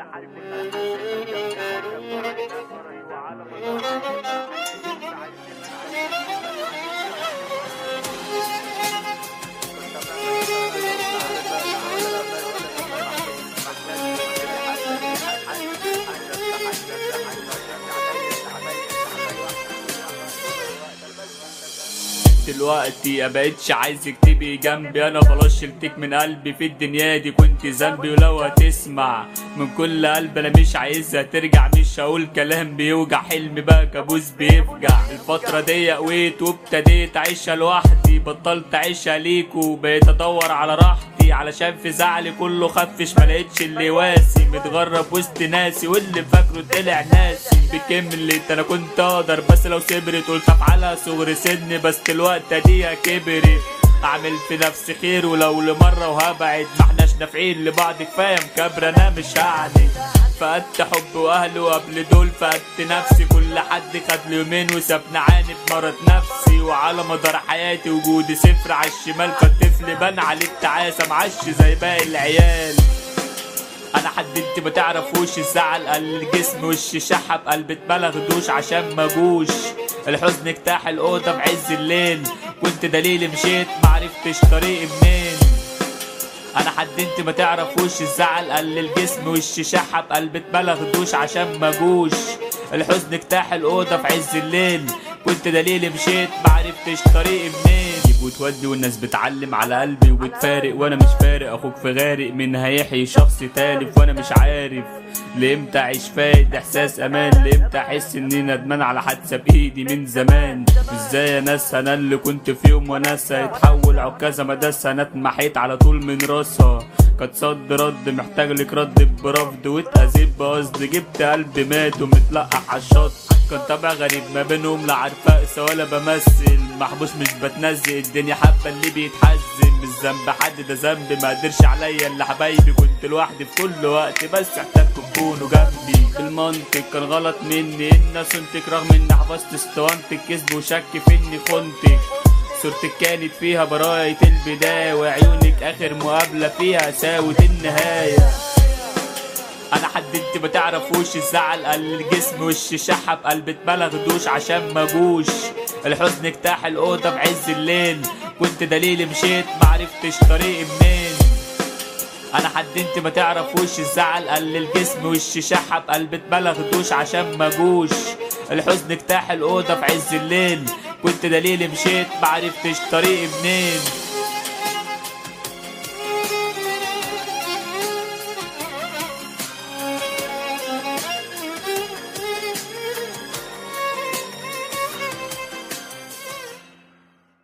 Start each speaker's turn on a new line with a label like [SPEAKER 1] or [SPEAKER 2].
[SPEAKER 1] دلوقتي يا بقتش عايزك تبقي جنبي انا خلاص شلتك من قلبي في الدنيا دي كنت ذنبي ولو هتسمع من كل قلب انا مش عايزها ترجع مش هقول كلام بيوجع حلم بقى كابوس بيفجع الفترة دي قويت وابتديت اعيشها لوحدي بطلت اعيشها ليكوا بقيت ادور على راحتي علشان في زعلي كله خفش ملقتش اللي واسي متغرب وسط ناسي واللي فاكره طلع ناسي بكملت انا كنت اقدر بس لو صبرت قلت افعلها صغر سن بس دلوقتي اديها كبرت اعمل في نفسي خير ولو لمرة وهبعد ما احناش نافعين لبعض كفاية مكبرة انا مش هعند فقدت حب واهلي وقبل دول فقدت نفسي كل حد خد لي يومين وسابني عاني بمرض نفسي وعلى مدار حياتي وجودي صفر على الشمال فالطفل بان عليه التعاسة معش زي باقي العيال انا حد انت ما تعرفوش الزعل قل الجسم وش شحب قلب اتملى دوش عشان ما جوش الحزن اجتاح الاوضه في عز الليل كنت دليل مشيت معرفتش طريقي منين انا حد انت ما تعرفوش الزعل قل الجسم وش شحب قلب اتملى دوش عشان ما جوش الحزن اجتاح الاوضه في عز الليل كنت دليل مشيت معرفتش طريقي منين جيب وتودي والناس بتعلم على قلبي وبتفارق وانا مش فارق اخوك في غارق من هيحيي شخص تالف وانا مش عارف لامتى اعيش فايد احساس امان لامتى احس اني ندمان على حادثه بايدي من زمان ازاي يا ناس انا اللي كنت فيهم وناسها يتحول عكازه مداسه انا اتمحيت على طول من راسها كانت صد رد محتاج لك رد برفض واتأذيت بقصد جبت قلب مات ومتلقح على الشط كان طبع غريب ما بينهم لا عارفة اقسى ولا بمثل محبوس مش بتنزل الدنيا حابة اللي بيتحزن مش ذنب حد ده ذنب ما قدرش عليا اللي حبايبي كنت لوحدي في كل وقت بس احتاجكم تكونوا جنبي بالمنطق كان غلط مني ان صنتك رغم اني حفظت اسطوانتك كذب وشك في اني خنتك صورتك كانت فيها براءة البداية وعيونك آخر مقابلة فيها ساوت النهاية أنا حد انت ما تعرفوش الزعل قل الجسم وش شحب قلب اتملى دوش عشان ما جوش الحزن اجتاح الأوضة في عز الليل كنت دليل مشيت معرفتش طريقي منين انا حد انت ما تعرفوش الزعل قل الجسم وش شحب قلب اتملى دوش عشان ما جوش الحزن اجتاح الاوضه في عز الليل كنت دليل مشيت معرفتش طريقي منين